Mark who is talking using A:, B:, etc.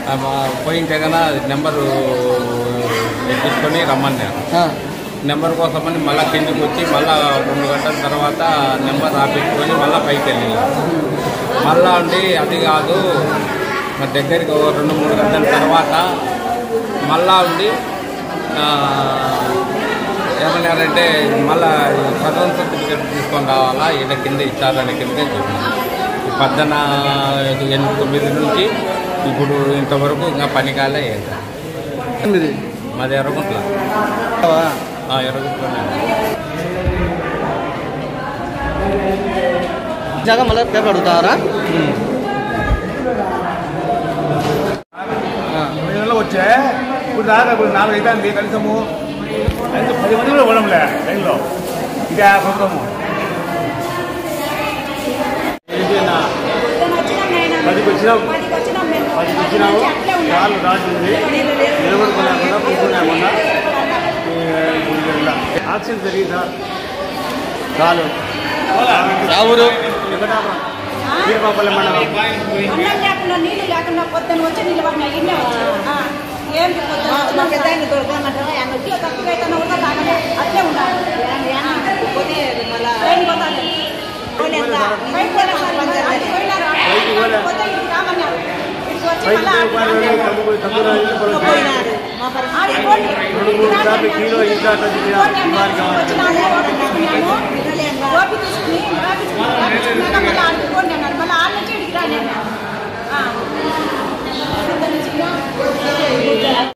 A: ఆ, మా- పోయింటే కన్నా నెంబరు ఎక్కించుకొని రమ్మన్నారు
B: ఆ,
A: నెంబర్ కోసమని మళ్ళీ కిందికి వచ్చి మళ్ళా రెండు గంటల తర్వాత నెంబర్ రాపించుకొని మళ్ళీ పైకి వెళ్ళినాం మళ్ళా ఉండి అది కాదు మా దగ్గరికి ఒక రెండు మూడు గంటల తర్వాత మళ్ళా ఉండి ఆ, ఏమన్నారంటే మళ్ళా సదరన్ సర్టిఫికేట్ తీసుకొని రావాలా ఈయన కింద ఇచ్చారని కింద చెప్పినాం ఈ పద్దన ఎనిమిది తొమ్మిది నుంచి ఇప్పుడు ఇంతవరకు ఇంకా పని కాలే ఏం కాలే.
B: ఎనిమిది
A: మాది ఎర్రగుంట్ల
B: అవా?
A: ఎర్రగుంట్లోనే
B: జాగా మళ్ళీ పేపర్ అడుగుతారా ఆ,
C: పది నెలలు వచ్చే ఇప్పుడు దాకా ఇప్పుడు నాలుగు అవుతుంది కనీసము అయితే పది మంది కూడా పోవడంలే లైన్లో ఇదే సొంతము ఏంటి అన్న? పదికి వచ్చినాం పదికి వచ్చినాము కాళ్ళు రాసింది నిలబడుకున్నాకుండా కూర్చున్నామన్నా ఆక్సిజన్ జరిగిందా కాలు
B: యా ఊరు
C: వెంకటాపురం వీరపాపల్లి మండలం
D: అన్నం లేకుండా నీళ్ళు లేకుండా పొద్దున వచ్చి నిలబడినా ఇన్నే వచ్చి ఆ, ఏంటి పొద్దున వచ్చినా పెద్దాయన దొరకమంటారా ఆయన వచ్చి తక్కువ అయితే కూడా తాగలే అట్లే ఉండాలి ట్రైన్ పోతాను బయట పోయినారు. అది పోయినారు.
C: బయటికి పోలే.
D: పోతే ఇటు రామన్నారు. ఇటు వచ్చి
C: పైకి
D: మళ్ళా
C: పోయి తగ్గు పోయి తగ్గు రాజు
D: పోయినారు. ఆడికి పోండి.
C: రెండు మూడు ట్రాఫిక్ కీలో ఇంకా అట్లా తిరిగినా
D: పోండి అన్నారు.
C: వారికి కావాలి.
D: వచ్చినాము, ఓపి తీసుకున్నాము. ఓపి తీసుకుని రాపించుకున్నాము. రాపించుకున్నాక మళ్ళీ ఆడికి పోండి అన్నారు. మళ్ళీ ఆడ నుంచి ఇడికి రాని అన్నారు. ఆ. పొద్దున నుంచి